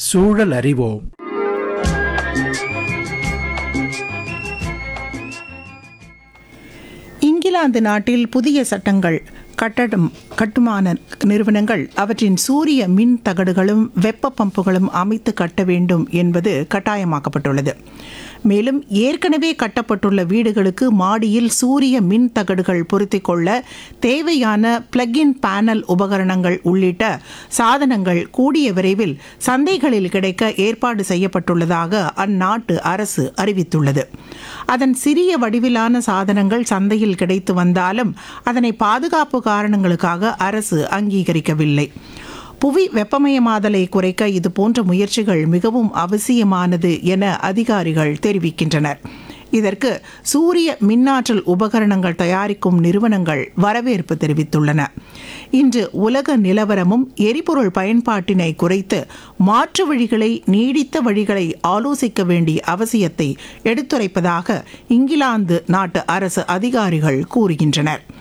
சூழல் அறிவோம் இங்கிலாந்து நாட்டில் புதிய சட்டங்கள் கட்டடம் கட்டுமான நிறுவனங்கள் அவற்றின் சூரிய மின் தகடுகளும் வெப்ப பம்புகளும் அமைத்து கட்ட வேண்டும் என்பது கட்டாயமாக்கப்பட்டுள்ளது மேலும் ஏற்கனவே கட்டப்பட்டுள்ள வீடுகளுக்கு மாடியில் சூரிய மின் தகடுகள் பொருத்திக் கொள்ள தேவையான பிளக்-இன் பேனல் உபகரணங்கள் உள்ளிட்ட சாதனங்கள் கூடிய விரைவில் சந்தைகளில் கிடைக்க ஏற்பாடு செய்யப்பட்டுள்ளதாக அந்நாட்டு அரசு அறிவித்துள்ளது அதன் சிறிய வடிவிலான சாதனங்கள் சந்தையில் கிடைத்து வந்தாலும் அதனை பாதுகாப்பு காரணங்களுக்காக அரசு அங்கீகரிக்கவில்லை புவி வெப்பமயமாதலை குறைக்க இது போன்ற முயற்சிகள் மிகவும் அவசியமானது என அதிகாரிகள் தெரிவிக்கின்றனர் இதற்கு சூரிய மின்னாற்றல் உபகரணங்கள் தயாரிக்கும் நிறுவனங்கள் வரவேற்பு தெரிவித்துள்ளன இன்று உலக நிலவரமும் எரிபொருள் பயன்பாட்டினை குறைத்து மாற்று வழிகளை நீடித்த வழிகளை ஆலோசிக்க வேண்டிய அவசியத்தை எடுத்துரைப்பதாக இங்கிலாந்து நாட்டு அரசு அதிகாரிகள் கூறுகின்றனர்